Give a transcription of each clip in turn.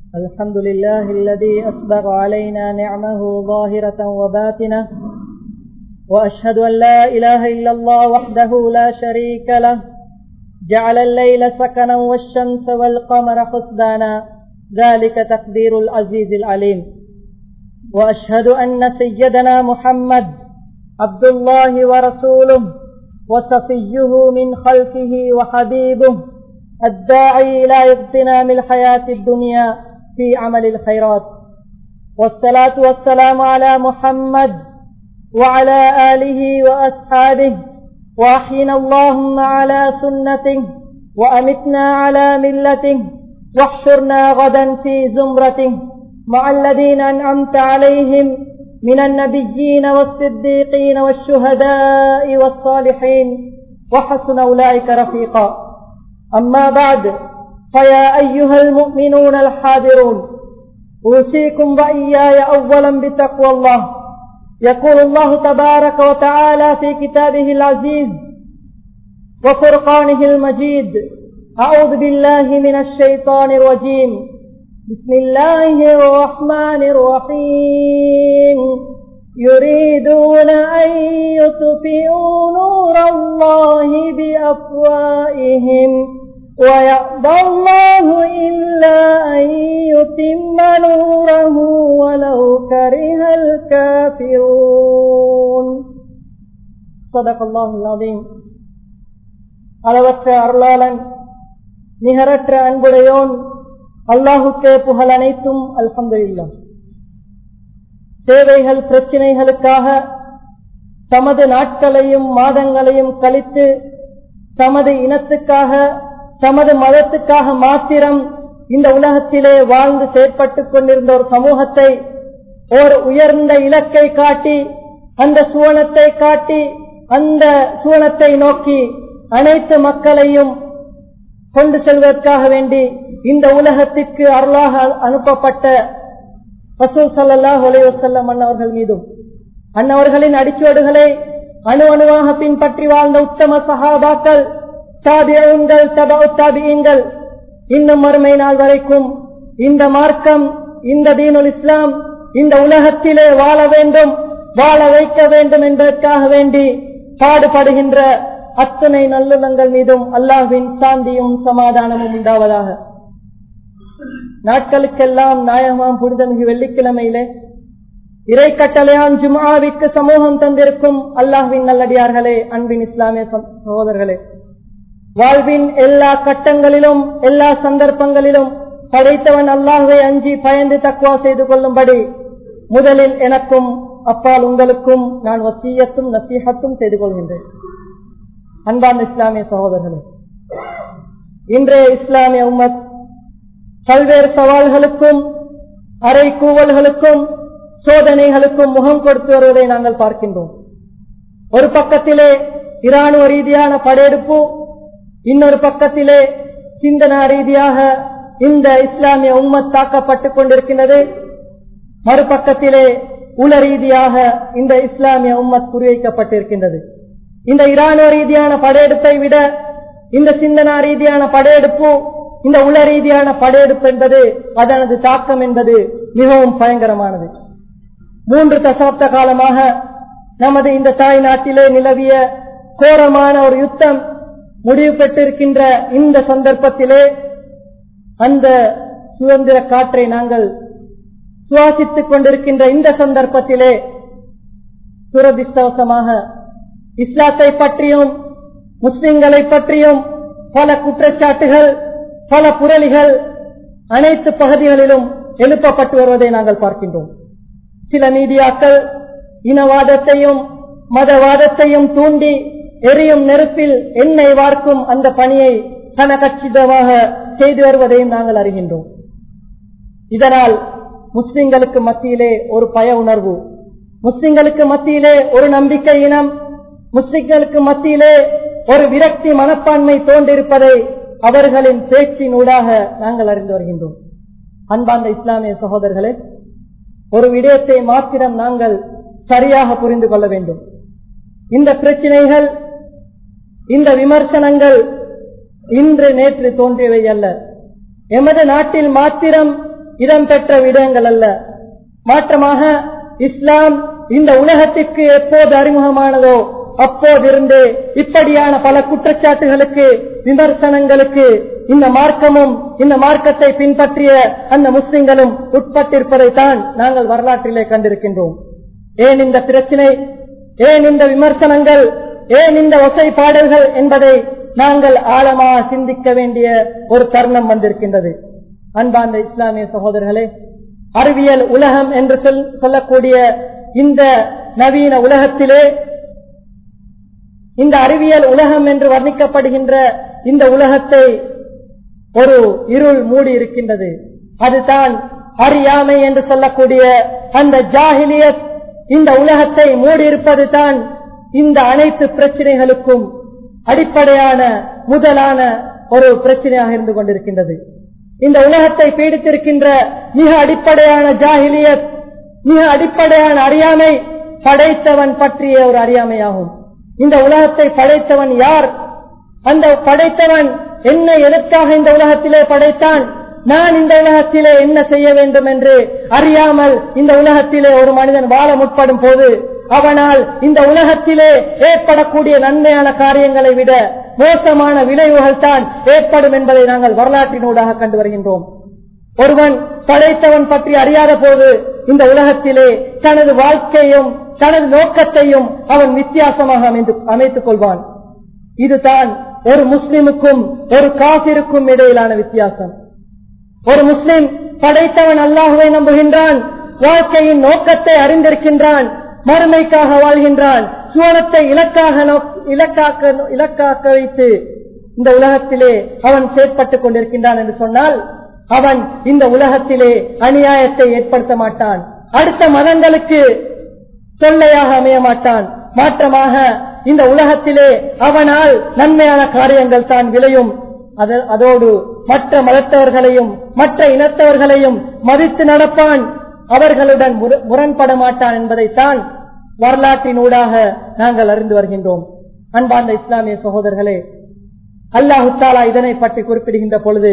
الحمد لله الذي أسبغ علينا نعمه ظاهرة وباطنة وأشهد أن لا إله إلا الله وحده لا شريك له جعل الليل سكنا والشمس والقمر حسبانا ذلك تقدير العزيز العليم وأشهد أن سيدنا محمد عبد الله ورسوله وصفيه من خلقه وحبيبه الداعي إلى اغتنام الحياة الدنيا في عمل الخيرات والصلاة والسلام على محمد وعلى آله وأصحابه وأحينا اللهم على سنته وأمتنا على ملته واحشرنا غدا في زمرته مع الذين أنعمت عليهم من النبيين والصديقين والشهداء والصالحين وحسن أولئك رفيقا أما بعد فيا أيها المؤمنون الحاضرون أوصيكم وإياي أولا بتقوى الله يقول الله تبارك وتعالى في كتابه العزيز وفرقانه المجيد أعوذ بالله من الشيطان الرجيم بسم الله الرحمن الرحيم يريدون أن يطفئوا نور الله بأفوائهم ويأبى الله إلا أن يتم نوره ولو كره الكافرون صدق الله العظيم அளவற்ற அருளாளன் நிகரற்ற அன்புடையோன் அல்லாஹுக்கே புகழ் அனைத்தும் அல்ஹம்துல்லா தேவைகள் பிரச்சினைகளுக்காக தமது நாட்களையும் மாதங்களையும் கழித்து தமது இனத்துக்காக தமது மதத்துக்காக மாத்திரம் இந்த உலகத்திலே வாழ்ந்து செயற்பட்டுக் கொண்டிருந்த ஒரு சமூகத்தை ஓர் உயர்ந்த இலக்கை காட்டி அந்த சுவனத்தை காட்டி அந்த சுவனத்தை நோக்கி அனைத்து மக்களையும் கொண்டு செல்வதற்காக வேண்டி இந்த உலகத்திற்கு அருளாக அனுப்பப்பட்ட ரசூல் சல்லாஹ் அலைவசல்லம் அண்ணவர்கள் மீதும் அன்னவர்களின் அடிச்சுவடுகளை அணு அணுவாக பின்பற்றி வாழ்ந்த உத்தம சகாபாக்கள் தாபியங்கள் தபாத்தாபியங்கள் இன்னும் மறுமை நாள் வரைக்கும் இந்த மார்க்கம் இந்த தீனுல் இஸ்லாம் இந்த உலகத்திலே வாழ வேண்டும் வாழ வைக்க வேண்டும் என்பதற்காக வேண்டி பாடுபடுகின்ற அத்தனை நல்லுணங்கள் மீதும் அல்லாஹின் சாந்தியும் சமாதானமும் உண்டாவதாக நாட்களுக்கெல்லாம் நாயகமாம் புனிதமிகு வெள்ளிக்கிழமையிலே இறை கட்டளையான் ஜுமாவிற்கு சமூகம் தந்திருக்கும் அல்லாஹ்வின் நல்லடியார்களே அன்பின் இஸ்லாமிய சகோதரர்களே வாழ்வின் எல்லா கட்டங்களிலும் எல்லா சந்தர்ப்பங்களிலும் படைத்தவன் அல்லாஹுவை அஞ்சி பயந்து தக்குவா செய்து கொள்ளும்படி முதலில் எனக்கும் அப்பால் உங்களுக்கும் நான் வசியத்தும் நசீகத்தும் செய்து கொள்கின்றேன் அன்பான் இஸ்லாமிய சகோதரர்களே இன்றைய இஸ்லாமிய உம்மத் பல்வேறு சவால்களுக்கும் அரை கூவல்களுக்கும் சோதனைகளுக்கும் முகம் கொடுத்து வருவதை நாங்கள் பார்க்கின்றோம் ஒரு பக்கத்திலே இராணுவ ரீதியான படையெடுப்பு இன்னொரு பக்கத்திலே சிந்தனா ரீதியாக இந்த இஸ்லாமிய உம்மத் தாக்கப்பட்டுக் கொண்டிருக்கின்றது மறுபக்கத்திலே உல ரீதியாக இந்த இஸ்லாமிய உம்மத் குறிவைக்கப்பட்டிருக்கின்றது இந்த இராணுவ ரீதியான படையெடுப்பை விட இந்த சிந்தனா ரீதியான படையெடுப்பு இந்த உள ரீதியான படையெடுப்பு என்பது அதனது தாக்கம் என்பது மிகவும் பயங்கரமானது மூன்று தசாப்த காலமாக நமது இந்த தாய் நாட்டிலே நிலவிய கோரமான ஒரு யுத்தம் முடிவு பெற்றிருக்கின்ற இந்த சந்தர்ப்பத்திலே அந்த சுதந்திர காற்றை நாங்கள் சுவாசித்துக் கொண்டிருக்கின்ற இந்த சந்தர்ப்பத்திலே துரதிருஷ்டவசமாக இஸ்லாத்தை பற்றியும் முஸ்லிம்களை பற்றியும் பல குற்றச்சாட்டுகள் பல புரளிகள் அனைத்து பகுதிகளிலும் எழுப்பப்பட்டு வருவதை நாங்கள் பார்க்கின்றோம் சில மீடியாக்கள் இனவாதத்தையும் மதவாதத்தையும் தூண்டி எரியும் நெருப்பில் எண்ணெய் வார்க்கும் அந்த பணியை கனகச்சிதமாக செய்து வருவதையும் நாங்கள் அறிகின்றோம் இதனால் முஸ்லிம்களுக்கு மத்தியிலே ஒரு பய உணர்வு முஸ்லிம்களுக்கு மத்தியிலே ஒரு நம்பிக்கை இனம் முஸ்லிம்களுக்கு மத்தியிலே ஒரு விரக்தி மனப்பான்மை தோன்றிருப்பதை அவர்களின் பேச்சின் ஊடாக நாங்கள் அறிந்து வருகின்றோம் அன்பார்ந்த இஸ்லாமிய சகோதரர்களே ஒரு விடயத்தை மாத்திரம் நாங்கள் சரியாக புரிந்து கொள்ள வேண்டும் இந்த பிரச்சனைகள் இந்த விமர்சனங்கள் இன்று நேற்று தோன்றியவை அல்ல எமது நாட்டில் மாத்திரம் இடம்பெற்ற விடயங்கள் அல்ல மாற்றமாக இஸ்லாம் இந்த உலகத்திற்கு எப்போது அறிமுகமானதோ அப்போதிருந்து இப்படியான பல குற்றச்சாட்டுகளுக்கு விமர்சனங்களுக்கு இந்த மார்க்கமும் இந்த மார்க்கத்தை பின்பற்றிய அந்த முஸ்லிம்களும் உட்பட்டிருப்பதைத்தான் நாங்கள் வரலாற்றிலே கண்டிருக்கின்றோம் ஏன் இந்த பிரச்சினை ஏன் இந்த விமர்சனங்கள் ஏன் இந்த ஒசைப்பாடல்கள் என்பதை நாங்கள் ஆழமாக சிந்திக்க வேண்டிய ஒரு தருணம் வந்திருக்கின்றது அன்பார்ந்த இஸ்லாமிய சகோதரர்களே அறிவியல் உலகம் என்று சொல் சொல்லக்கூடிய இந்த நவீன உலகத்திலே இந்த அறிவியல் உலகம் என்று வர்ணிக்கப்படுகின்ற இந்த உலகத்தை ஒரு இருள் மூடி இருக்கின்றது அதுதான் அறியாமை என்று சொல்லக்கூடிய அந்த ஜாகிலியத் இந்த உலகத்தை மூடி இருப்பது தான் இந்த அனைத்து பிரச்சனைகளுக்கும் அடிப்படையான முதலான ஒரு பிரச்சனையாக இருந்து கொண்டிருக்கின்றது இந்த உலகத்தை பீடித்திருக்கின்ற மிக அடிப்படையான ஜாகிலியத் மிக அடிப்படையான அறியாமை படைத்தவன் பற்றிய ஒரு அறியாமையாகும் இந்த உலகத்தை படைத்தவன் யார் அந்த படைத்தவன் என்ன எதற்காக இந்த உலகத்திலே படைத்தான் நான் இந்த உலகத்திலே என்ன செய்ய வேண்டும் என்று அறியாமல் இந்த உலகத்திலே ஒரு மனிதன் வாழ முற்படும் போது அவனால் இந்த உலகத்திலே ஏற்படக்கூடிய நன்மையான காரியங்களை விட மோசமான விளைவுகள் தான் ஏற்படும் என்பதை நாங்கள் வரலாற்றினூடாக கண்டு வருகின்றோம் ஒருவன் படைத்தவன் பற்றி அறியாத போது இந்த உலகத்திலே தனது வாழ்க்கையும் தனது நோக்கத்தையும் அவன் வித்தியாசமாக அமைந்து அமைத்துக் கொள்வான் இதுதான் ஒரு முஸ்லிமுக்கும் ஒரு காசிருக்கும் இடையிலான வித்தியாசம் ஒரு முஸ்லிம் படைத்தவன் அல்லாஹுவை நம்புகின்றான் வாழ்க்கையின் நோக்கத்தை அறிந்திருக்கின்றான் மறுமைக்காக வாழ்கின்றான் சுவனத்தை இலக்காக இலக்காக்க இலக்காக்க வைத்து இந்த உலகத்திலே அவன் செயற்பட்டுக் கொண்டிருக்கின்றான் என்று சொன்னால் அவன் இந்த உலகத்திலே அநியாயத்தை ஏற்படுத்த மாட்டான் அடுத்த மதங்களுக்கு தொல்லையாக அமைய மாட்டான் மாற்றமாக இந்த உலகத்திலே அவனால் நன்மையான காரியங்கள் தான் விளையும் அதோடு மற்ற மதத்தவர்களையும் மற்ற இனத்தவர்களையும் மதித்து நடப்பான் அவர்களுடன் முரண்பட மாட்டான் என்பதைத்தான் வரலாற்றினூடாக நாங்கள் அறிந்து வருகின்றோம் அன்பார்ந்த இஸ்லாமிய சகோதரர்களே அல்லாஹு தாலா இதனை பற்றி குறிப்பிடுகின்ற பொழுது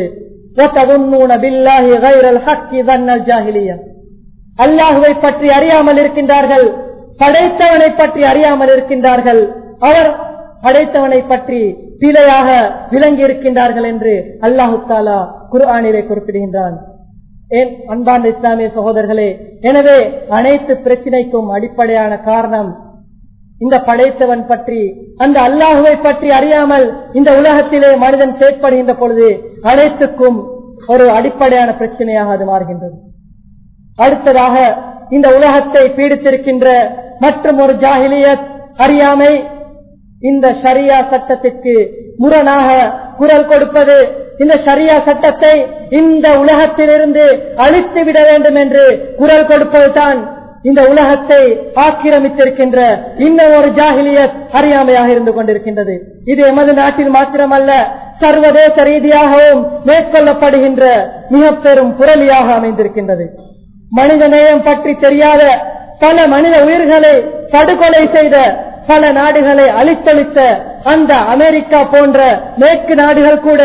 அல்லாஹுவை பற்றி அறியாமல் இருக்கின்றார்கள் படைத்தவனை பற்றி அறியாமல் இருக்கின்றார்கள் அவர் படைத்தவனை பற்றி பிழையாக விளங்கி இருக்கின்றார்கள் என்று அல்லாஹு தாலா குர்ஆனிலே குறிப்பிடுகின்றான் ஏன் அன்பார்ந்த இஸ்லாமிய சகோதரர்களே எனவே அனைத்து பிரச்சினைக்கும் அடிப்படையான காரணம் இந்த படைத்தவன் பற்றி அந்த அல்லாஹுவை பற்றி அறியாமல் இந்த உலகத்திலே மனிதன் செயற்படுகின்ற பொழுது அனைத்துக்கும் ஒரு அடிப்படையான பிரச்சனையாக அது மாறுகின்றது அடுத்ததாக இந்த உலகத்தை பீடித்திருக்கின்ற மற்றும் ஒரு ஜாகிலியத் அறியாமை இந்த ஷரியா சட்டத்திற்கு முரணாக குரல் கொடுப்பது இந்த ஷரியா சட்டத்தை இந்த உலகத்திலிருந்து அழித்து விட வேண்டும் என்று குரல் கொடுப்பதுதான் இந்த உலகத்தை ஆக்கிரமித்திருக்கின்ற இன்னும் ஒரு ஜாகிலியத் அறியாமையாக இருந்து கொண்டிருக்கின்றது இது எமது நாட்டில் மாத்திரமல்ல சர்வதேச ரீதியாகவும் மேற்கொள்ளப்படுகின்ற மிக பெரும் புரளியாக அமைந்திருக்கின்றது மனித நேயம் பற்றி தெரியாத பல மனித உயிர்களை படுகொலை செய்த பல நாடுகளை அழித்தொழித்த அந்த அமெரிக்கா போன்ற மேற்கு நாடுகள் கூட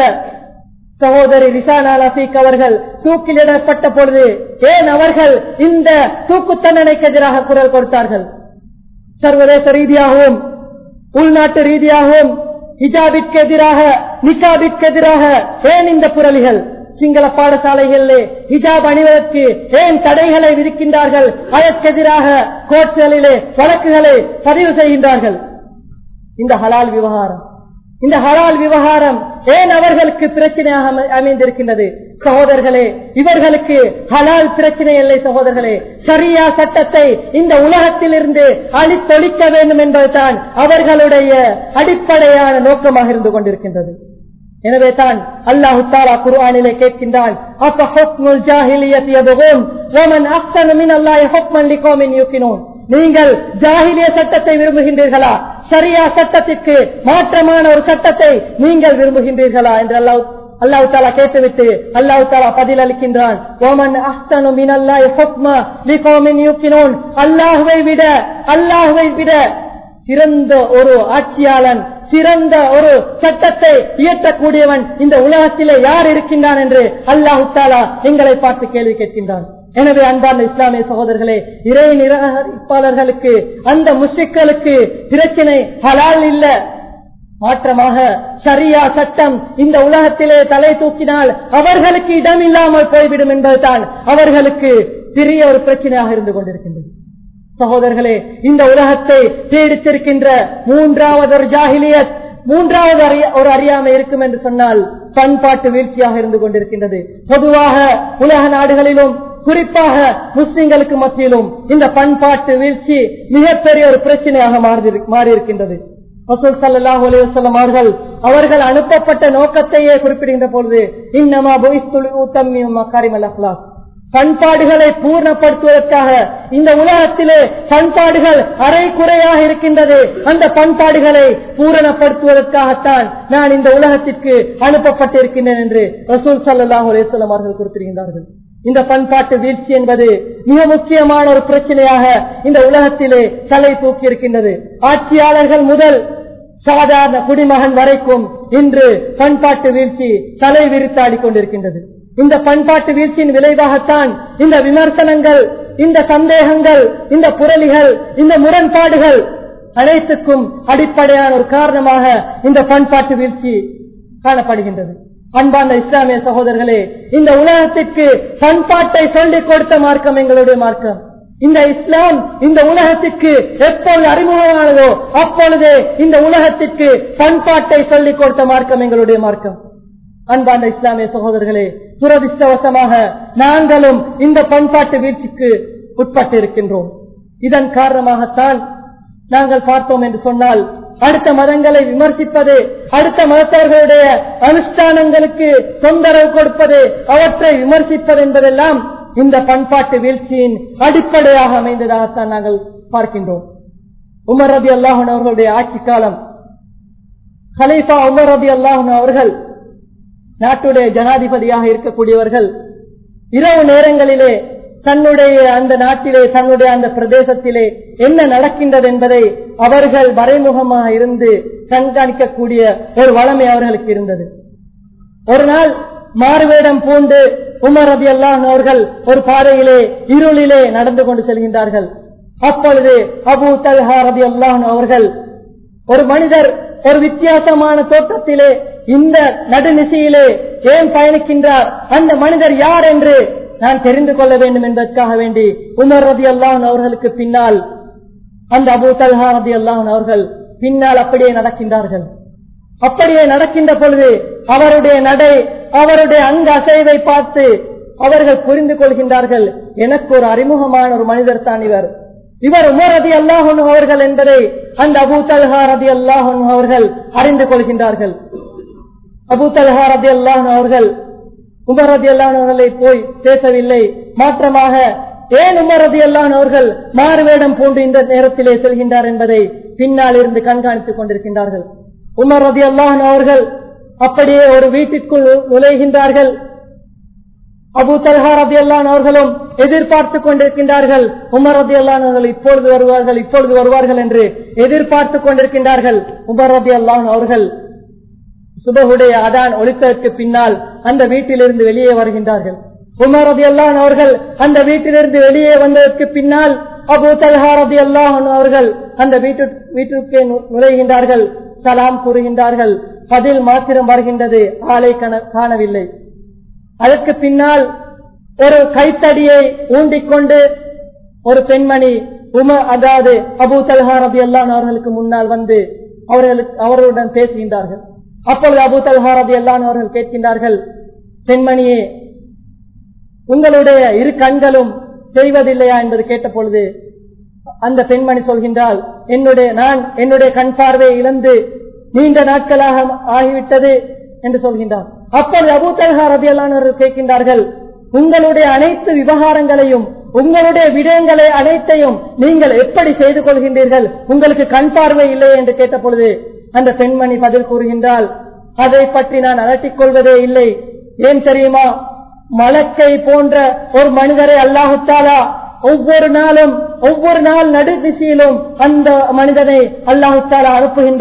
சகோதரி ரிசானா லஃபீக் அவர்கள் தூக்கிலிடப்பட்ட பொழுது ஏன் அவர்கள் இந்த தூக்கு தண்டனைக்கு எதிராக குரல் கொடுத்தார்கள் சர்வதேச ரீதியாகவும் உள்நாட்டு ரீதியாகவும் ஹிஜாபிற்கு எதிராக நிகாபிற்கு எதிராக ஏன் இந்த புரளிகள் சிங்கள பாடசாலைகளிலே ஹிஜாப் அணிவதற்கு ஏன் தடைகளை விதிக்கின்றார்கள் அதற்கு எதிராக கோர்ட்டுகளிலே வழக்குகளை பதிவு செய்கின்றார்கள் இந்த ஹலால் விவகாரம் இந்த ஹலால் விவகாரம் ஏன் அவர்களுக்கு பிரச்சனையாக அமை- அமைந்திருக்கின்றது சகோதரர்களே இவர்களுக்கு ஹலால் பிரச்சனை இல்லை சகோதரர்களே சரியா சட்டத்தை இந்த உலகத்திலிருந்து அழித்தொழிக்க வேண்டும் என்பதுதான் அவர்களுடைய அடிப்படையான நோக்கமாக இருந்து கொண்டிருக்கின்றது எனவே தான் அல்லாஹு தாலா குர்ஆனிலே கேட்கின்றான் அப்ப ஹுக்முல் ஜாஹிலியத் யபகுன் வமன் அஹ்ஸனு மினல்லாஹி ஹுக்மன் லிகௌமின் யூகினூன் நீங்கள் ஜாஹிலிய சட்டத்தை விரும்புகின்றீர்களா சரியா சட்டத்திற்கு மாற்றமான ஒரு சட்டத்தை நீங்கள் விரும்புகின்றீர்களா என்று அல்லாஹ் அல்லாஹ் தாலா கேட்டுவிட்டு அல்லாஹ் தாலா பதில் அளிக்கின்றான் ஓமன் அஹ்ஸனு மினல்லாஹி ஹுக்மா லிகௌமின் யூகினூன் அல்லாஹ்வை விட அல்லாஹ்வை விட சிறந்த ஒரு ஆட்சியாளன் சிறந்த ஒரு சட்டத்தை இயற்றக்கூடியவன் இந்த உலகத்திலே யார் இருக்கின்றான் என்று அல்லாஹு தாலா எங்களை பார்த்து கேள்வி கேட்கின்றான் எனவே அன்பார்ந்த இஸ்லாமிய சகோதரர்களே இறை நிராகரிப்பாளர்களுக்கு அந்த முஸ்லிக்களுக்கு பிரச்சனை ஹலால் இல்ல மாற்றமாக ஷரியா சட்டம் இந்த உலகத்திலே தலை தூக்கினால் அவர்களுக்கு இடம் இல்லாமல் போய்விடும் என்பதுதான் அவர்களுக்கு பெரிய ஒரு பிரச்சனையாக இருந்து கொண்டிருக்கின்றது சகோதரர்களே இந்த உலகத்தை தேடித்திருக்கின்ற மூன்றாவது ஒரு ஜாகிலியத் மூன்றாவது அறிய- ஒரு அறியாமை இருக்கும் என்று சொன்னால் பண்பாட்டு வீழ்ச்சியாக இருந்து கொண்டிருக்கின்றது பொதுவாக உலக நாடுகளிலும் குறிப்பாக முஸ்லிம்களுக்கு மத்தியிலும் இந்த பண்பாட்டு வீழ்ச்சி மிகப்பெரிய ஒரு பிரச்சனையாக மாறி- மாறியிருக்கின்றது ரசூல் ஸல்லல்லாஹு அலைஹி வஸல்லம் அவர்கள் அவர்கள் அனுப்பப்பட்ட நோக்கத்தையே குறிப்பிடுகின்ற பொழுது இன்னமா புஇஸ்துல் உத்தம்மியும் மக்காரிமல் அக்லாக் பண்பாடுகளை பூர்ணப்படுத்துவதற்காக இந்த உலகத்திலே பண்பாடுகள் அரை குறையாக இருக்கின்றது அந்த பண்பாடுகளை பூரணப்படுத்துவதற்காகத்தான் நான் இந்த உலகத்திற்கு அனுப்பப்பட்டிருக்கின்றேன் என்று ரசூல் ஸல்லல்லாஹு அலைஹி வஸல்லம் அவர்கள் குறிப்பிடுகின்றார்கள் இந்த பண்பாட்டு வீழ்ச்சி என்பது மிக முக்கியமான ஒரு பிரச்சனையாக இந்த உலகத்திலே தலை தூக்கி இருக்கின்றது ஆட்சியாளர்கள் முதல் சாதாரண குடிமகன் வரைக்கும் இன்று பண்பாட்டு வீழ்ச்சி தலை விரித்தாடி கொண்டிருக்கின்றது இந்த பண்பாட்டு வீழ்ச்சியின் விளைவாகத்தான் இந்த விமர்சனங்கள் இந்த சந்தேகங்கள் இந்த புரளிகள் இந்த முரண்பாடுகள் அனைத்துக்கும் அடிப்படையான ஒரு காரணமாக இந்த பண்பாட்டு வீழ்ச்சி காணப்படுகின்றது அன்பார்ந்த இஸ்லாமிய சகோதரர்களே இந்த உலகத்திற்கு பண்பாட்டை சொல்லிக் கொடுத்த மார்க்கம் எங்களுடைய மார்க்கம் இந்த இஸ்லாம் இந்த உலகத்திற்கு எப்போது அறிமுகமானதோ அப்பொழுதே இந்த உலகத்திற்கு பண்பாட்டை சொல்லிக் கொடுத்த மார்க்கம் எங்களுடைய மார்க்கம் அன்பார்ந்த இஸ்லாமிய சகோதரர்களே துரதிருஷ்டவசமாக நாங்களும் இந்த பண்பாட்டு வீழ்ச்சிக்கு உட்பட்டு இருக்கின்றோம் இதன் காரணமாகத்தான் நாங்கள் பார்த்தோம் என்று சொன்னால் அடுத்த மதங்களை விமர்சிப்பது அடுத்த மதத்தவர்களுடைய அனுஷ்டானங்களுக்கு தொந்தரவு கொடுப்பது அவற்றை விமர்சிப்பது என்பதெல்லாம் இந்த பண்பாட்டு வீழ்ச்சியின் அடிப்படையாக அமைந்ததாகத்தான் நாங்கள் பார்க்கின்றோம் உமர் ரபி அல்லாஹன் அவர்களுடைய ஆட்சி காலம் ஹலீஃபா உமர் ரபி அல்லாஹன் அவர்கள் நாட்டுடைய ஜனாதிபதியாக இருக்கக்கூடியவர்கள் இரவு நேரங்களிலே தன்னுடைய அந்த நாட்டிலே தன்னுடைய அந்த பிரதேசத்திலே என்ன நடக்கின்றது என்பதை அவர்கள் மறைமுகமாக இருந்து கண்காணிக்கக்கூடிய ஒரு வளமை அவர்களுக்கு இருந்தது ஒரு நாள் மாறுவேடம் பூண்டு உமர் ரபி அல்லாஹ் அவர்கள் ஒரு பாதையிலே இருளிலே நடந்து கொண்டு செல்கின்றார்கள் அப்பொழுது அபு தல்ஹா ரபி அல்லாஹ் அவர்கள் ஒரு மனிதர் ஒரு வித்தியாசமான தோற்றத்திலே இந்த நடுநிசையிலே ஏன் பயணிக்கின்றார் அந்த மனிதர் யார் என்று நான் தெரிந்து கொள்ள வேண்டும் என்பதற்காக வேண்டி உமர் ரதி அல்லாஹன் அவர்களுக்கு பின்னால் அந்த அபு தல்ஹா ரதி அல்லாஹன் அவர்கள் பின்னால் அப்படியே நடக்கின்றார்கள் அப்படியே நடக்கின்ற பொழுது அவருடைய நடை அவருடைய அங்க அசைவை பார்த்து அவர்கள் புரிந்து கொள்கின்றார்கள் எனக்கு ஒரு அறிமுகமான ஒரு மனிதர் தான் இவர் இவர் உமர் ரதி அல்லாஹன் அவர்கள் என்பதை அந்த அபு தல்ஹா ரதி அல்லாஹன் அவர்கள் அறிந்து கொள்கின்றார்கள் அபு தல்ஹா ரதி அல்லாஹன் அவர்கள் உமர் ரதி அல்லாஹன் அவர்களை போய் பேசவில்லை மாற்றமாக ஏன் உமர் ரதி அல்லாஹன் அவர்கள் மாறுவேடம் பூண்டு இந்த நேரத்திலே செல்கின்றார் என்பதை பின்னால் இருந்து கண்காணித்துக் கொண்டிருக்கின்றார்கள் உமர் ரதி அல்லாஹன் அவர்கள் அப்படியே ஒரு வீட்டிற்குள் நுழைகின்றார்கள் அபு தல்ஹா ரதி அல்லான் அவர்களும் எதிர்பார்த்து கொண்டிருக்கின்றார்கள் உமர் ரதி அல்லான் அவர்கள் இப்பொழுது வருவார்கள் இப்பொழுது வருவார்கள் என்று எதிர்பார்த்து கொண்டிருக்கின்றார்கள் உமர் ரதி அல்லான் அவர்கள் சுபகுடைய அதான் ஒழித்ததற்கு பின்னால் அந்த வீட்டிலிருந்து வெளியே வருகின்றார்கள் உமர் ரதி அல்லான் அவர்கள் அந்த வீட்டிலிருந்து வெளியே வந்ததற்கு பின்னால் அபு தல்ஹா ரதி அல்லாஹன் அவர்கள் அந்த வீட்டு வீட்டிற்கே நு- நுழைகின்றார்கள் சலாம் கூறுகின்றார்கள் பதில் மாத்திரம் வருகின்றது ஆளை காண- காணவில்லை அதற்கு பின்னால் ஒரு கைத்தடியை ஊண்டிக்கொண்டு ஒரு பெண்மணி உம அதாவது அபு தல்ஹா ரபி அல்லான் அவர்களுக்கு முன்னால் வந்து அவர்களுக்கு அவர்களுடன் பேசுகின்றார்கள் அப்பொழுது அபு தல்ஹா ரபி அல்லான் அவர்கள் கேட்கின்றார்கள் பெண்மணியே உங்களுடைய இரு கண்களும் செய்வதில்லையா என்பது கேட்ட பொழுது அந்த பெண்மணி சொல்கின்றால் என்னுடைய நான் என்னுடைய கண் பார்வையை இழந்து நீண்ட நாட்களாக ஆகிவிட்டது என்று சொல்கின்றார் அப்பொழுது அபு தல்ஹா ரபியல்லானவர்கள் கேட்கின்றார்கள் உங்களுடைய அனைத்து விவகாரங்களையும் உங்களுடைய விடயங்களை அனைத்தையும் நீங்கள் எப்படி செய்து கொள்கின்றீர்கள் உங்களுக்கு கண் பார்வை இல்லை என்று கேட்ட பொழுது அந்த பெண்மணி பதில் கூறுகின்றால் அதை பற்றி நான் அலட்டிக் கொள்வதே இல்லை ஏன் தெரியுமா மலக்கை போன்ற ஒரு மனிதரை அல்லாஹு தாலா ஒவ்வொரு நாளும் ஒவ்வொரு நாள் நடு திசையிலும் அந்த மனிதனை அல்லாஹு தாலா அனுப்புகின்றான்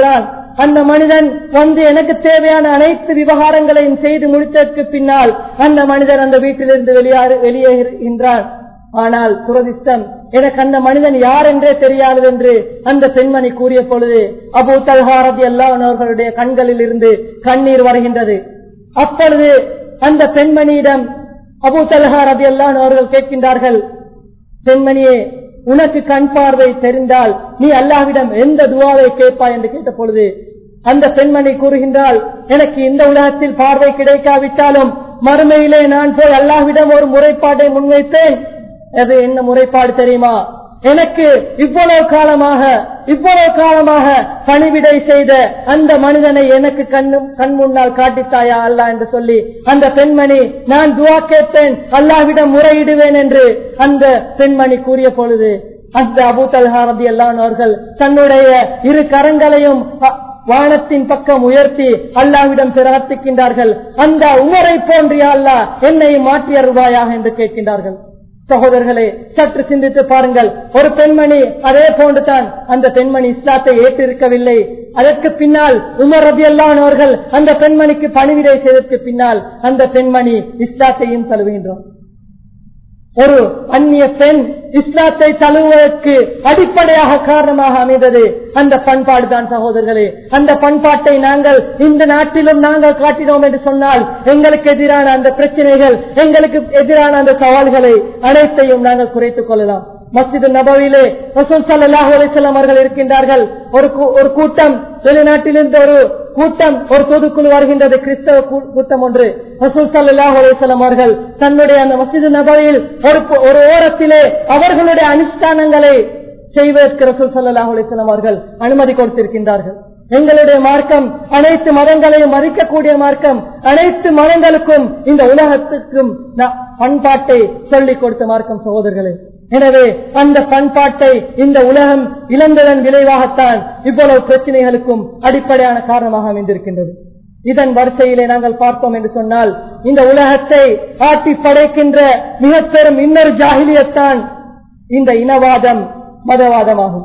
அந்த மனிதன் வந்து எனக்கு தேவையான அனைத்து விவகாரங்களையும் செய்து முடித்ததற்கு பின்னால் அந்த மனிதன் அந்த வீட்டிலிருந்து வெளியாறு வெளியேறுகின்றான் ஆனால் துரதிஷ்டம் எனக்கு அந்த மனிதன் யார் என்றே தெரியாது என்று அந்த பெண்மணி கூறிய பொழுது அபு தல்ஹாரதி அவர்களுடைய கண்களில் இருந்து கண்ணீர் வருகின்றது அப்பொழுது அந்த பெண்மணியிடம் அபு தல்ஹாரதி அவர்கள் கேட்கின்றார்கள் பெண்மணியே உனக்கு கண் பார்வை தெரிந்தால் நீ அல்லாஹ்விடம் எந்த துவாவை கேட்பாய் என்று கேட்ட பொழுது அந்த பெண்மணி கூறுகின்றால் எனக்கு இந்த உலகத்தில் பார்வை கிடைக்காவிட்டாலும் மறுமையிலே நான் போய் அல்லாஹ்விடம் ஒரு முறைப்பாட்டை முன்வைத்தேன் அது என்ன முறைப்பாடு தெரியுமா எனக்கு இவ்வளவு காலமாக இவ்வளவு காலமாக பணிவிடை செய்த அந்த மனிதனை எனக்கு கண்ணு கண் முன்னால் காட்டித்தாயா அல்லா என்று சொல்லி அந்த பெண்மணி நான் துவா கேட்பேன் அல்லாவிடம் முறையிடுவேன் என்று அந்த பெண்மணி கூறிய பொழுது அந்த அபு தல்ஹாரதி அல்லான் அவர்கள் தன்னுடைய இரு கரங்களையும் அ- வானத்தின் பக்கம் உயர்த்தி அல்லாவிடம் பிரார்த்திக்கின்றார்கள் அந்த உமரை போன்றிய அல்லாஹ் என்னை மாற்றி அருவாயாக என்று கேட்கின்றார்கள் சகோதரர்களே சற்று சிந்தித்து பாருங்கள் ஒரு பெண்மணி அதே போன்றுதான் அந்த பெண்மணி இஸ்லாத்தை ஏற்றிருக்கவில்லை அதற்கு பின்னால் உமர் ரபி அவர்கள் அந்த பெண்மணிக்கு பணிவிடை செய்ததற்கு பின்னால் அந்த பெண்மணி இஸ்லாத்தையும் தழுவுகின்றோம் ஒரு அந்நிய பெண் இஸ்லாத்தை தழுவுவதற்கு அடிப்படையாக காரணமாக அமைந்தது அந்த பண்பாடு தான் சகோதரர்களே அந்த பண்பாட்டை நாங்கள் இந்த நாட்டிலும் நாங்கள் காட்டினோம் என்று சொன்னால் எங்களுக்கு எதிரான அந்த பிரச்சனைகள் எங்களுக்கு எதிரான அந்த சவால்களை அனைத்தையும் நாங்கள் குறைத்துக் கொள்ளலாம் மஸ்ஜிது நபவிலே ரசூல் ஸல்லல்லாஹு அலைஹி வஸல்லம் அவர்கள் இருக்கின்றார்கள் ஒரு கூ- ஒரு கூட்டம் வெளிநாட்டிலிருந்து ஒரு கூட்டம் ஒரு பொதுக்குழு வருகின்றது கிறிஸ்தவ கூ- கூட்டம் ஒன்று ரசூல் ஸல்லல்லாஹு அலைஹி வஸல்லம் அவர்கள் தன்னுடைய அந்த மஸ்ஜிது நபவியில் ஒரு பு- ஒரு ஓரத்திலே அவர்களுடைய அனுஷ்டானங்களை செய்வதற்கு ரசூல் ஸல்லல்லாஹு அலைஹி வஸல்லம் அவர்கள் அனுமதி கொடுத்திருக்கின்றார்கள் எங்களுடைய மார்க்கம் அனைத்து மதங்களையும் மதிக்கக்கூடிய மார்க்கம் அனைத்து மதங்களுக்கும் இந்த உலகத்துக்கும் ந- பண்பாட்டை சொல்லிக் கொடுத்த மார்க்கம் சகோதரர்களே எனவே அந்த பண்பாட்டை இந்த உலகம் இழந்ததன் விளைவாகத்தான் இவ்வளவு பிரச்சனைகளுக்கும் அடிப்படையான காரணமாக அமைந்திருக்கின்றது இதன் வரிசையிலே நாங்கள் பார்த்தோம் என்று சொன்னால் இந்த உலகத்தை ஆட்டி படைக்கின்ற மிக பெரும் இன்னொரு ஜாகிலியத்தான் இந்த இனவாதம் மதவாதமாகும்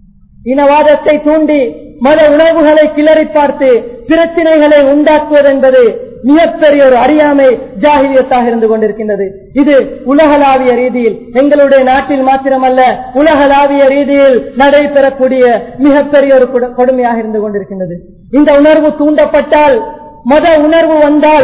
இனவாதத்தை தூண்டி மத உணவுகளை கிளறி பார்த்து பிரச்சனைகளை உண்டாக்குவது என்பது மிகப்பெரிய ஒரு அறியாமை ஜாகிரியத்தாக இருந்து கொண்டிருக்கின்றது இது உலகளாவிய ரீதியில் எங்களுடைய நாட்டில் மாத்திரமல்ல உலகளாவிய ரீதியில் நடைபெறக்கூடிய மிகப்பெரிய ஒரு கொடு- கொடுமையாக இருந்து கொண்டிருக்கின்றது இந்த உணர்வு தூண்டப்பட்டால் மத உணர்வு வந்தால்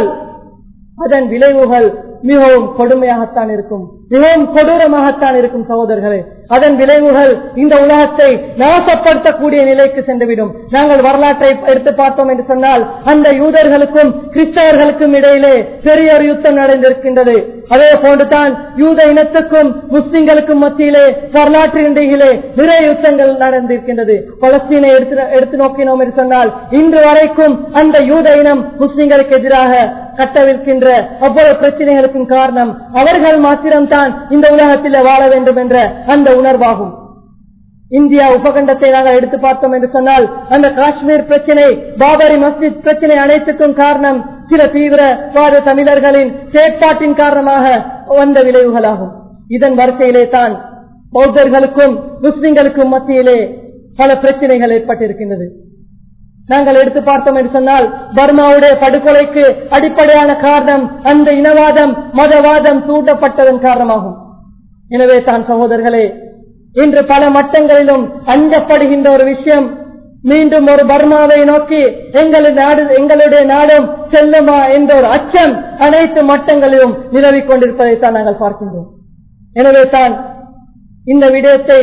அதன் விளைவுகள் மிகவும் கொடுமையாகத்தான் இருக்கும் மிகவும் கொடூரமாகத்தான் இருக்கும் சகோதரர்களே அதன் விளைவுகள் இந்த உலகத்தை நாசப்படுத்தக்கூடிய நிலைக்கு சென்றுவிடும் நாங்கள் வரலாற்றை எடுத்து பார்த்தோம் என்று சொன்னால் அந்த யூதர்களுக்கும் கிறிஸ்தவர்களுக்கும் இடையிலே பெரிய ஒரு யுத்தம் நடந்திருக்கின்றது அதே போன்றுதான் யூத இனத்துக்கும் முஸ்லிம்களுக்கும் மத்தியிலே வரலாற்று இடையிலே நிறைய யுத்தங்கள் நடந்திருக்கின்றது பலஸ்தீனை எடுத்து எடுத்து நோக்கினோம் என்று சொன்னால் இன்று வரைக்கும் அந்த யூத இனம் முஸ்லிம்களுக்கு எதிராக கட்டவிழ்க்கின்ற அவ்வளவு பிரச்சனைகளுக்கும் காரணம் அவர்கள் மாத்திரம்தான் இந்த உலகத்தில் வாழ வேண்டும் என்ற அந்த உணர்வாகும் இந்தியா உபகண்டத்தை நாங்கள் எடுத்து பார்த்தோம் என்று சொன்னால் அந்த காஷ்மீர் பிரச்சனை பாபரி மஸ்ஜித் பிரச்சனை அனைத்துக்கும் காரணம் சில தீவிரவாத தமிழர்களின் செயற்பாட்டின் காரணமாக வந்த விளைவுகளாகும் இதன் வரிசையிலே தான் பௌத்தர்களுக்கும் முஸ்லிம்களுக்கும் மத்தியிலே பல பிரச்சனைகள் ஏற்பட்டிருக்கின்றது நாங்கள் எடுத்து பார்த்தோம் என்று சொன்னால் பர்மாவுடைய படுகொலைக்கு அடிப்படையான காரணம் அந்த இனவாதம் மதவாதம் தூண்டப்பட்டதன் காரணமாகும் எனவே தான் சகோதரர்களே இன்று பல மட்டங்களிலும் அஞ்சப்படுகின்ற ஒரு விஷயம் மீண்டும் ஒரு பர்மாவை நோக்கி எங்களது நாடு எங்களுடைய நாடும் செல்லுமா என்ற ஒரு அச்சம் அனைத்து மட்டங்களிலும் நிலவிக் கொண்டிருப்பதைத்தான் நாங்கள் பார்க்கின்றோம் எனவே தான் இந்த விடயத்தை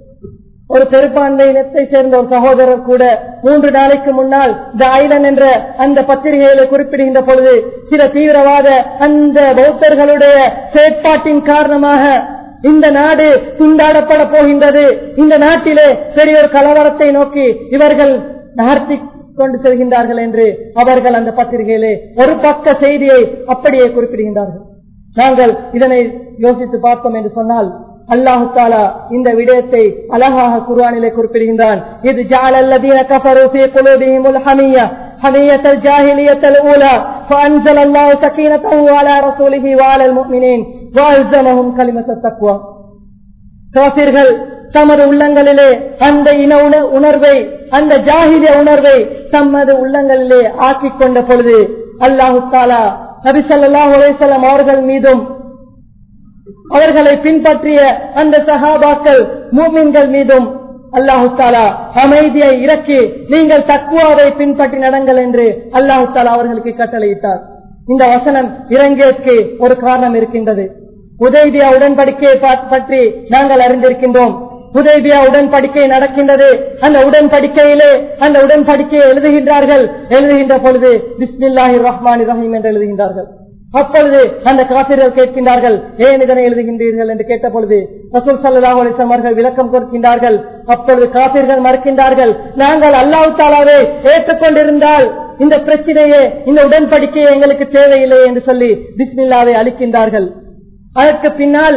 ஒரு பெரும்பான்மை இனத்தை சேர்ந்த ஒரு சகோதரர் கூட மூன்று நாளைக்கு முன்னால் த ஐலன் என்ற அந்த பத்திரிகையில குறிப்பிடுகின்ற பொழுது சில தீவிரவாத அந்த பௌத்தர்களுடைய செயற்பாட்டின் காரணமாக இந்த நாடு துண்டாடப்பட போகின்றது இந்த நாட்டிலே பெரிய ஒரு கலவரத்தை நோக்கி இவர்கள் நகர்த்தி கொண்டு செல்கின்றார்கள் என்று அவர்கள் அந்த பத்திரிகையிலே ஒரு பக்க செய்தியை அப்படியே குறிப்பிடுகின்றார்கள் நாங்கள் இதனை யோசித்து பார்த்தோம் என்று சொன்னால் அல்லாஹு தாலா இந்த விடயத்தை அழகாக குர்ஆனிலே குறிப்பிடுகின்றான் இது ஜாலல்லதீன கஃபரு ஃபீ குலூபிஹிமுல் ஹமிய்ய حمية الجاهلية الأولى فأنزل الله سكينته على رسوله وعلى المؤمنين وألزمهم كلمة التقوى காபிர்கள் தமது உள்ளங்களிலே அந்த இன உண- உணர்வை அந்த ஜாகிலிய உணர்வை தமது உள்ளங்களிலே ஆக்கிக் கொண்ட பொழுது அல்லாஹு தாலா நபி ஸல்லல்லாஹு அலைஹி வஸல்லம் அவர்கள் மீதும் அவர்களை பின்பற்றிய அந்த சஹாபாக்கள் மூமின்கள் மீதும் அல்லாஹு தாலா அமைதியை இறக்கி நீங்கள் தக்குவாவை பின்பற்றி நடங்கள் என்று அல்லாஹு தாலா அவர்களுக்கு கட்டளையிட்டார் இந்த வசனம் இறங்கியதற்கு ஒரு காரணம் இருக்கின்றது உதய்பியா உடன்படிக்கையை பா- பற்றி நாங்கள் அறிந்திருக்கின்றோம் உதய்பியா உடன்படிக்கை நடக்கின்றது அந்த உடன்படிக்கையிலே அந்த உடன்படிக்கையை எழுதுகின்றார்கள் எழுதுகின்ற பொழுது பிஸ்மில்லாஹி ரஹ்மான் ரஹீம் என்று எழுதுகின்றார்கள் அப்பொழுது அந்த காசிரியர்கள் கேட்கின்றார்கள் ஏன் இதனை எழுதுகின்றீர்கள் என்று கேட்ட பொழுது ரசூல் சல்லாஹ் அலிஸ்லாம் அவர்கள் விளக்கம் கொடுக்கின்றார்கள் அப்பொழுது காசிர்கள் மறுக்கின்றார்கள் நாங்கள் அல்லாஹ் தாலாவை ஏற்றுக்கொண்டிருந்தால் இந்த பிரச்சனையே இந்த உடன்படிக்கையே எங்களுக்கு தேவையில்லை என்று சொல்லி பிஸ்மில்லாவை அளிக்கின்றார்கள் அதற்கு பின்னால்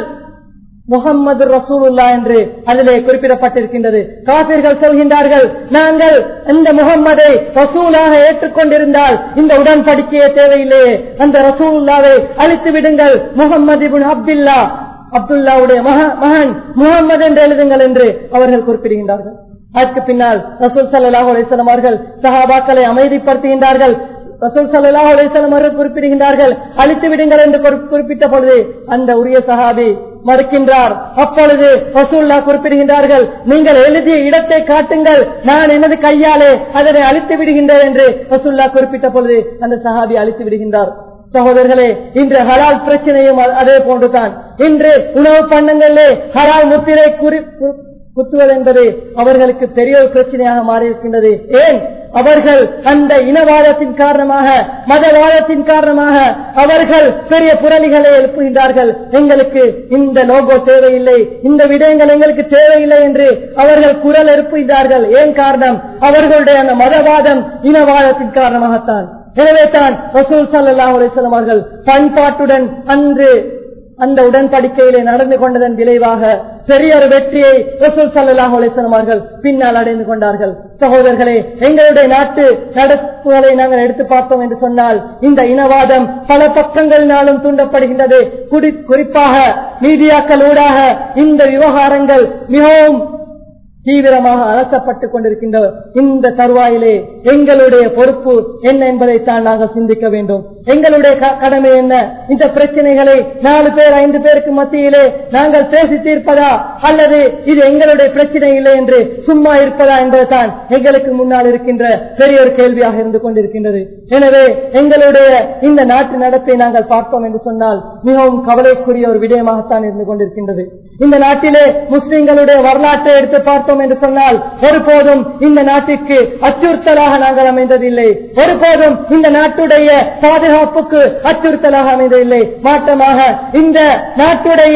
முகம்மது ரசூலுல்லா என்று அதிலே குறிப்பிடப்பட்டிருக்கின்றது காபிர்கள் சொல்கின்றார்கள் நாங்கள் இந்த முகம்மதை ரசூலாக ஏற்றுக்கொண்டிருந்தால் இந்த உடன்படிக்கையே தேவையில்லையே அந்த ரசூலுல்லாவை அழித்து விடுங்கள் முகம்மது இப்னு அப்துல்லா அப்துல்லாவுடைய மக- மகன் முகம்மது என்று எழுதுங்கள் என்று அவர்கள் குறிப்பிடுகின்றார்கள் அதற்கு பின்னால் ரசூல் சல்லாஹூ அலிஸ்லாம் அவர்கள் சஹாபாக்களை அமைதிப்படுத்துகின்றார்கள் ரசூல் சல்லாஹூ அலிஸ்லாம் அவர்கள் குறிப்பிடுகின்றார்கள் அழித்து விடுங்கள் என்று குறி- குறிப்பிட்ட பொழுது அந்த உரிய சஹாபி மறுக்கின்றார் அப்பொழுது ரசூல்லா குறிப்பிடுகின்றார்கள் நீங்கள் எழுதிய இடத்தை காட்டுங்கள் நான் எனது கையாலே அதனை அழித்து விடுகின்றேன் என்று ரசூல்லா குறிப்பிட்ட பொழுது அந்த சஹாபி அழித்து விடுகின்றார் சகோதரர்களே இன்று ஹலால் பிரச்சனையும் அ- அதே போன்றுதான் இன்று உணவு பண்ணங்களிலே ஹலால் முத்திரை குறி கு- குத்துவது என்பது அவர்களுக்கு பெரிய ஒரு பிரச்சனையாக மாறியிருக்கின்றது ஏன் அவர்கள் அந்த இனவாதத்தின் காரணமாக மதவாதத்தின் காரணமாக அவர்கள் பெரிய புரளிகளை எழுப்புகின்றார்கள் எங்களுக்கு இந்த லோகோ தேவையில்லை இந்த விடயங்கள் எங்களுக்கு தேவையில்லை என்று அவர்கள் குரல் எழுப்புகின்றார்கள் ஏன் காரணம் அவர்களுடைய அந்த மதவாதம் இனவாதத்தின் காரணமாகத்தான் எனவே தான் ரசூல் சல்லாஹ் அலிஸ்லாம் அவர்கள் பண்பாட்டுடன் அன்று அந்த உடன்படிக்கையிலே நடந்து கொண்டதன் விளைவாக பெரிய ஒரு வெற்றியை ரசூல் சல்லாஹ் அலிஸ்லாம் அவர்கள் பின்னால் அடைந்து கொண்டார்கள் சகோதரர்களே எங்களுடைய நாட்டு நடப்புகளை நாங்கள் எடுத்து பார்த்தோம் என்று சொன்னால் இந்த இனவாதம் பல பக்கங்களினாலும் தூண்டப்படுகின்றது குடி- குறிப்பாக மீடியாக்கள் ஊடாக இந்த விவகாரங்கள் மிகவும் தீவிரமாக அலசப்பட்டுக் கொண்டிருக்கின்ற இந்த தருவாயிலே எங்களுடைய பொறுப்பு என்ன என்பதைத்தான் நாங்கள் சிந்திக்க வேண்டும் எங்களுடைய க- கடமை என்ன இந்த பிரச்சனைகளை நாலு பேர் ஐந்து பேருக்கு மத்தியிலே நாங்கள் பேசி தீர்ப்பதா அல்லது இது எங்களுடைய பிரச்சனை இல்லை என்று சும்மா இருப்பதா என்பதுதான் எங்களுக்கு முன்னால் இருக்கின்ற பெரிய ஒரு கேள்வியாக இருந்து கொண்டிருக்கின்றது எனவே எங்களுடைய இந்த நாட்டு நடத்தை நாங்கள் பார்த்தோம் என்று சொன்னால் மிகவும் கவலைக்குரிய ஒரு விடயமாகத்தான் இருந்து கொண்டிருக்கின்றது இந்த நாட்டிலே முஸ்லிம்களுடைய வரலாற்றை எடுத்து பார்த்தோம் என்று சொன்னால் ஒருபோதும் இந்த நாட்டிற்கு அச்சுறுத்தலாக நாங்கள் அமைந்ததில்லை ஒருபோதும் இந்த நாட்டுடைய பாதுகாப்புக்கு அச்சுறுத்தலாக அமைந்ததில்லை மாற்றமாக இந்த நாட்டுடைய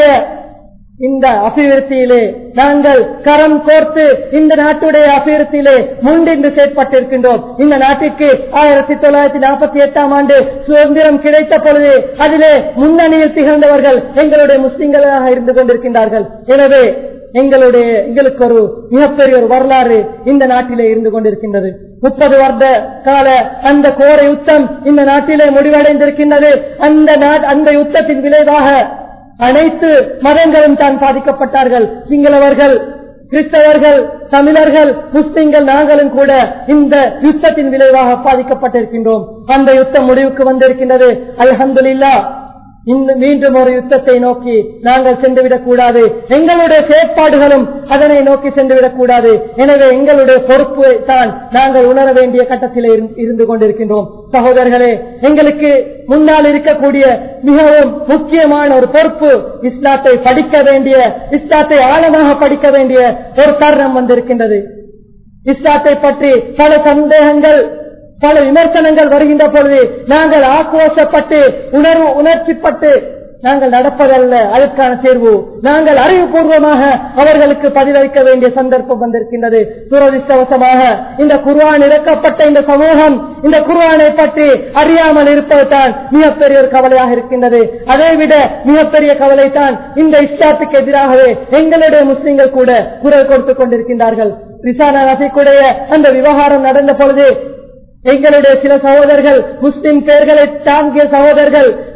இந்த அபிவிருத்தியிலே நாங்கள் கரம் கோர்த்து இந்த நாட்டுடைய அபிவிருத்தியிலே முன்னின்று செயற்பட்டிருக்கின்றோம் இந்த நாட்டிற்கு ஆயிரத்தி தொள்ளாயிரத்தி நாற்பத்தி எட்டாம் ஆண்டு சுதந்திரம் கிடைத்த பொழுது அதிலே முன்னணியில் திகழ்ந்தவர்கள் எங்களுடைய முஸ்லிம்களாக இருந்து கொண்டிருக்கின்றார்கள் எனவே எங்களுடைய எங்களுக்கு ஒரு மிகப்பெரிய ஒரு வரலாறு இந்த நாட்டிலே இருந்து கொண்டிருக்கின்றது முப்பது வருட கால அந்த கோர யுத்தம் இந்த நாட்டிலே முடிவடைந்திருக்கின்றது அந்த நாட்- அந்த யுத்தத்தின் விளைவாக அனைத்து மதங்களும் தான் பாதிக்கப்பட்டார்கள் சிங்களவர்கள் கிறிஸ்தவர்கள் தமிழர்கள் முஸ்லிம்கள் நாங்களும் கூட இந்த யுத்தத்தின் விளைவாக பாதிக்கப்பட்டிருக்கின்றோம் அந்த யுத்தம் முடிவுக்கு வந்திருக்கின்றது அல்ஹம்துலில்லா இந்த மீண்டும் ஒரு யுத்தத்தை நோக்கி நாங்கள் சென்றுவிடக் கூடாது எங்களுடைய செயற்பாடுகளும் அதனை நோக்கி சென்றுவிடக் கூடாது எனவே எங்களுடைய பொறுப்பு தான் நாங்கள் உணர வேண்டிய கட்டத்திலே இரு- இருந்து கொண்டிருக்கின்றோம் சகோதரர்களே எங்களுக்கு முன்னால் இருக்கக்கூடிய மிகவும் முக்கியமான ஒரு பொறுப்பு இஸ்லாத்தை படிக்க வேண்டிய இஸ்லாத்தை ஆழமாக படிக்க வேண்டிய ஒரு தருணம் வந்திருக்கின்றது இஸ்லாத்தை பற்றி பல சந்தேகங்கள் பல விமர்சனங்கள் வருகின்ற பொழுது நாங்கள் ஆக்ரோஷப்பட்டு உணர்வு உணர்ச்சிப்பட்டு நாங்கள் நடப்பதல்ல அதற்கான தேர்வு நாங்கள் அறிவுபூர்வமாக அவர்களுக்கு பதிலளிக்க வேண்டிய சந்தர்ப்பம் வந்திருக்கின்றது துரதிருஷ்டவசமாக இந்த குர்ஆன் இறக்கப்பட்ட இந்த சமூகம் இந்த குர்ஆனை பற்றி அறியாமல் இருப்பதுதான் மிகப்பெரிய ஒரு கவலையாக இருக்கின்றது அதைவிட மிகப்பெரிய கவலை தான் இந்த இஸ்லாத்துக்கு எதிராகவே எங்களுடைய முஸ்லிம்கள் கூட குரல் கொடுத்துக் கொண்டிருக்கின்றார்கள் ரிசானா ரசிக்குடைய அந்த விவகாரம் நடந்த பொழுது எங்களுடைய சில சகோதரர்கள் முஸ்லிம் பெயர்களை தாங்கிய சகோதரர்கள்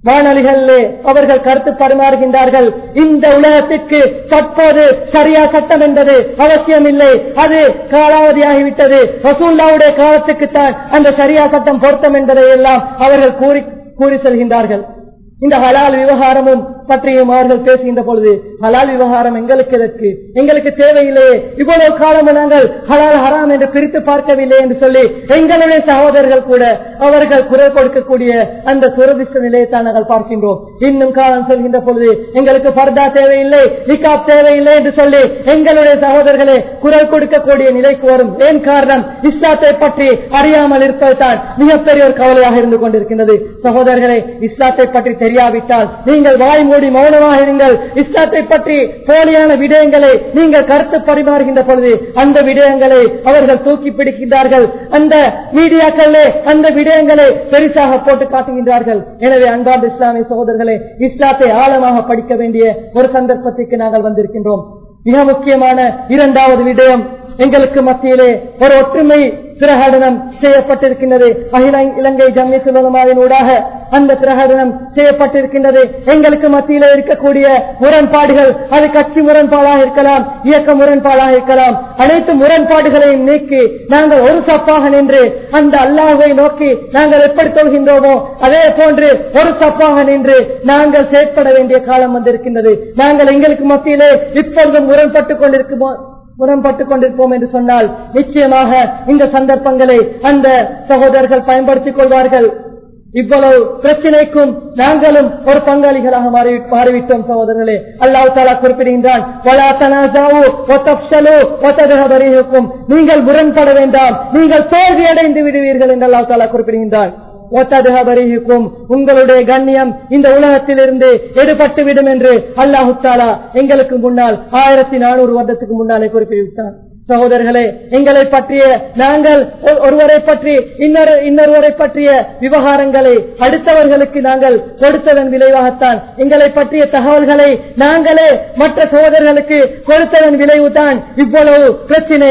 வானொலிகளிலே அவர்கள் கருத்து பரிமாறுகின்றார்கள் இந்த உலகத்திற்கு தற்போது சரியா சட்டம் என்பது அவசியமில்லை அது காலாவதியாகிவிட்டது ரசூல்லாவுடைய காலத்துக்குத்தான் அந்த சரியா சட்டம் பொருத்தம் என்பதை எல்லாம் அவர்கள் கூறி கூறி செல்கின்றார்கள் இந்த ஹலால் விவகாரமும் பற்றியும் அவர்கள் பேசுகின்ற பொழுது ஹலால் விவகாரம் எங்களுக்கு எதற்கு எங்களுக்கு தேவையில்லையே இவ்வளவு காலம் நாங்கள் ஹலால் ஹராம் என்று பிரித்து பார்க்கவில்லை என்று சொல்லி எங்களுடைய சகோதரர்கள் கூட அவர்கள் குரல் கொடுக்கக்கூடிய அந்த துரதிஷ்ட நிலையை தான் நாங்கள் பார்க்கின்றோம் இன்னும் காலம் செல்கின்ற பொழுது எங்களுக்கு பர்தா தேவையில்லை நிகாப் தேவையில்லை என்று சொல்லி எங்களுடைய சகோதரர்களே குரல் கொடுக்கக்கூடிய நிலைக்கு வரும் ஏன் காரணம் இஸ்லாத்தை பற்றி அறியாமல் இருப்பதுதான் மிகப்பெரிய ஒரு கவலையாக இருந்து கொண்டிருக்கின்றது சகோதரர்களே இஸ்லாத்தை பற்றி தெரியாவிட்டால் நீங்கள் வாய் மூடி மௌனமாக இருங்கள் இஸ்லாத்தை பற்றி போலியான விடயங்களை நீங்கள் கருத்து பரிமாறுகின்ற பொழுது அந்த விடயங்களை அவர்கள் தூக்கி பிடிக்கின்றார்கள் அந்த மீடியாக்களே அந்த விடயங்களை பெருசாக போட்டு காட்டுகின்றார்கள் எனவே அன்பார்ந்த இஸ்லாமிய சகோதரர்களே இஸ்லாத்தை ஆழமாக படிக்க வேண்டிய ஒரு சந்தர்ப்பத்திற்கு நாங்கள் வந்திருக்கின்றோம் மிக முக்கியமான இரண்டாவது விடயம் எங்களுக்கு மத்தியிலே ஒரு ஒற்றுமை பிரகடனம் செய்யப்பட்டிருக்கின்றது அகில இலங்கை ஜம்மி சுலமாவின் ஊடாக அந்த பிரகடனம் செய்யப்பட்டிருக்கின்றது எங்களுக்கு மத்தியிலே இருக்கக்கூடிய முரண்பாடுகள் அது கட்சி முரண்பாடாக இருக்கலாம் இயக்க முரண்பாடாக இருக்கலாம் அனைத்து முரண்பாடுகளையும் நீக்கி நாங்கள் ஒரு சப்பாக நின்று அந்த அல்லாஹை நோக்கி நாங்கள் எப்படி சொல்கின்றோமோ அதே போன்று ஒரு சப்பாக நின்று நாங்கள் செயற்பட வேண்டிய காலம் வந்திருக்கின்றது நாங்கள் எங்களுக்கு மத்தியிலே இப்பொழுது முரண்பட்டுக் கொண்டிருக்குமோ முரண்பட்டுக் கொண்டிருப்போம் என்று சொன்னால் நிச்சயமாக இந்த சந்தர்ப்பங்களை அந்த சகோதரர்கள் பயன்படுத்திக் கொள்வார்கள் இவ்வளவு பிரச்சனைக்கும் நாங்களும் ஒரு பங்காளிகளாக மாறி- மாறிவிட்டோம் சகோதரர்களே அல்லாஹ் தாலா குறிப்பிடுகின்றான் "வலா தனாசாவு வதப்ஷலு வததஹபரிஹுக்கும்." நீங்கள் முரண்பட வேண்டாம் நீங்கள் தோல்வி அடைந்து விடுவீர்கள் என்று அல்லாஹ் தாலா குறிப்பிடுகின்றான் "வததஹபரிஹுக்கும்." உங்களுடைய கண்ணியம் இந்த உலகத்திலிருந்து எடுபட்டு விடும் என்று அல்லாஹு தாலா எங்களுக்கு முன்னால் ஆயிரத்தி நானூறு வருடத்துக்கு முன்னாலே குறிப்பிட்டான் சகோதரர்களே எங்களை பற்றிய நாங்கள் ஒ- ஒருவரை பற்றி இன்னொரு இன்னொருவரை பற்றிய விவகாரங்களை அடுத்தவர்களுக்கு நாங்கள் கொடுத்ததன் விளைவாகத்தான் எங்களை பற்றிய தகவல்களை நாங்களே மற்ற சகோதரர்களுக்கு கொடுத்ததன் விளைவுதான் இவ்வளவு பிரச்சினை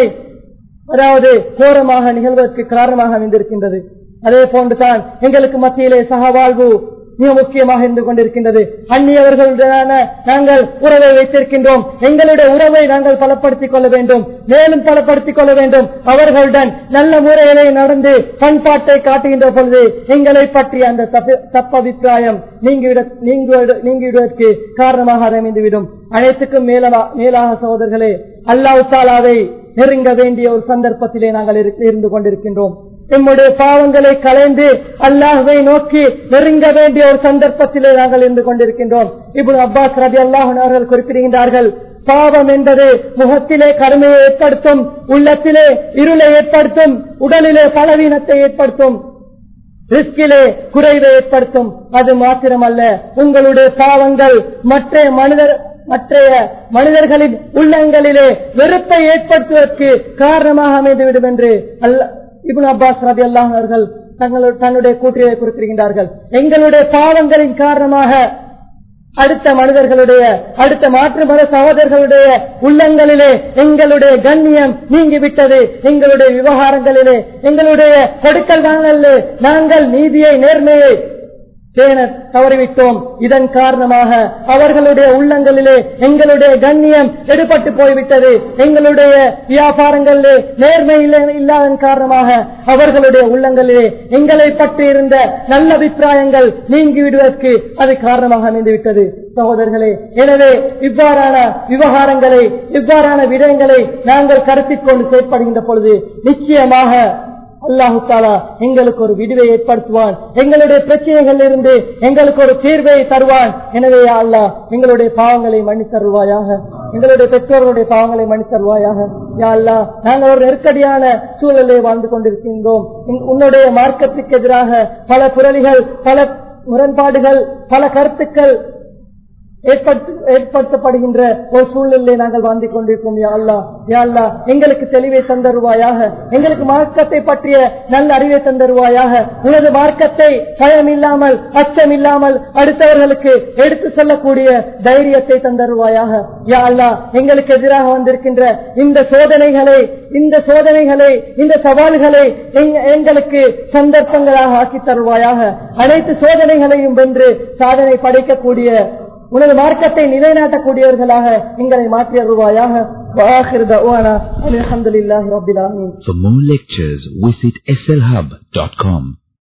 அதாவது கோரமாக நிகழ்வதற்கு காரணமாக அமைந்திருக்கின்றது அதே போன்றுதான் எங்களுக்கு மத்தியிலே சகவாழ்வு மிக முக்கியமாக இருந்து கொண்டிருக்கின்றது அந்நியவர்களுடனான நாங்கள் உறவை வைத்திருக்கின்றோம் எங்களுடைய உறவை நாங்கள் பலப்படுத்திக் கொள்ள வேண்டும் மேலும் பலப்படுத்திக் கொள்ள வேண்டும் அவர்களுடன் நல்ல முறையிலே நடந்து பண்பாட்டை காட்டுகின்ற பொழுது எங்களை பற்றிய அந்த தப்பு- தப்பபிப்பிராயம் நீங்கிவிட நீங்குவத- நீங்கிவிடுவதற்கு காரணமாக அது அமைந்துவிடும் அனைத்துக்கும் மேலவா- மேலாக சகோதரர்களே அல்லாஹ் தாலாவை நெருங்க வேண்டிய ஒரு சந்தர்ப்பத்திலே நாங்கள் இரு- இருந்து கொண்டிருக்கின்றோம் நம்முடைய பாவங்களை களைந்து அல்லாஹ்வை நோக்கி நெருங்க வேண்டிய ஒரு சந்தர்ப்பத்திலே நாங்கள் இருந்து கொண்டிருக்கின்றோம் இப்படி அப்பாஸ் ரதி அல்லாஹன் அவர்கள் குறிப்பிடுகின்றார்கள் பாவம் என்பது முகத்திலே கருமையை ஏற்படுத்தும் உள்ளத்திலே இருளை ஏற்படுத்தும் உடலிலே பலவீனத்தை ஏற்படுத்தும் ரிஸ்கிலே குறைவை ஏற்படுத்தும் அது மாத்திரமல்ல உங்களுடைய பாவங்கள் மற்ற மனிதர் மற்றைய மனிதர்களின் உள்ளங்களிலே வெறுப்பை ஏற்படுத்துவதற்கு காரணமாக அமைந்துவிடும் என்று அல்ல இப்னு அப்பாஸ் ரதி அல்லாஹ் அவர்கள் தங்களுடைய தன்னுடைய கூற்றியை குறிப்பிடுகின்றார்கள் எங்களுடைய பாவங்களின் காரணமாக அடுத்த மனிதர்களுடைய அடுத்த மாற்று மத சகோதரர்களுடைய உள்ளங்களிலே எங்களுடைய கண்ணியம் நீங்கிவிட்டது எங்களுடைய விவகாரங்களிலே எங்களுடைய கொடுக்கல் வாங்கலே நாங்கள் நீதியை நேர்மையை பேண தவறிவிட்டோம் இதன் காரணமாக அவர்களுடைய உள்ளங்களிலே எங்களுடைய கண்ணியம் எடுபட்டு போய்விட்டது எங்களுடைய வியாபாரங்களிலே நேர்மை இல்ல- இல்லாதன் காரணமாக அவர்களுடைய உள்ளங்களிலே எங்களை பற்றி இருந்த நல்ல அபிப்பிராயங்கள் நீங்கிவிடுவதற்கு அது காரணமாக அமைந்துவிட்டது சகோதரர்களே எனவே இவ்வாறான விவகாரங்களை இவ்வாறான விடயங்களை நாங்கள் கருத்தில் கொண்டு செயற்படுகின்ற பொழுது நிச்சயமாக அல்லாஹு தாலா எங்களுக்கு ஒரு விடுவை ஏற்படுத்துவான் எங்களுடைய பிரச்சனைகள் இருந்து எங்களுக்கு ஒரு தீர்வை தருவான் எனவே யா அல்லாஹ் எங்களுடைய பாவங்களை மன்னித்தருவாயாக எங்களுடைய பெற்றோர்களுடைய பாவங்களை மன்னித்தருவாயாக யா அல்லாஹ் நாங்கள் ஒரு நெருக்கடியான சூழலை வாழ்ந்து கொண்டிருக்கின்றோம் உன்- உன்னுடைய மார்க்கத்துக்கு எதிராக பல புரளிகள் பல முரண்பாடுகள் பல கருத்துக்கள் ஏற்படுத்த- ஏற்படுத்தப்படுகின்ற ஒரு சூழ்நிலையை நாங்கள் வாழ்ந்து கொண்டிருக்கோம் யா அல்லாஹ் யா அல்லாஹ் எங்களுக்கு தெளிவை தந்தருவாயாக எங்களுக்கு மார்க்கத்தை பற்றிய நல்ல அறிவை தந்தருவாயாக உனது மார்க்கத்தை பயம் இல்லாமல் அச்சம் இல்லாமல் அடுத்தவர்களுக்கு எடுத்து சொல்லக்கூடிய தைரியத்தை தந்தருவாயாக யா அல்லாஹ் எங்களுக்கு எதிராக வந்திருக்கின்ற இந்த சோதனைகளை இந்த சோதனைகளை இந்த சவால்களை எங்க- எங்களுக்கு சந்தர்ப்பங்களாக ஆக்கி தருவாயாக அனைத்து சோதனைகளையும் வென்று சாதனை படைக்கக்கூடிய உனது மார்க்கத்தை நிலைநாட்டக்கூடியவர்களாக எங்களை மாற்றி அருவாயாக وآخر دعوانا أن الحمد لله رب العالمين For more lectures, visit slhub.com.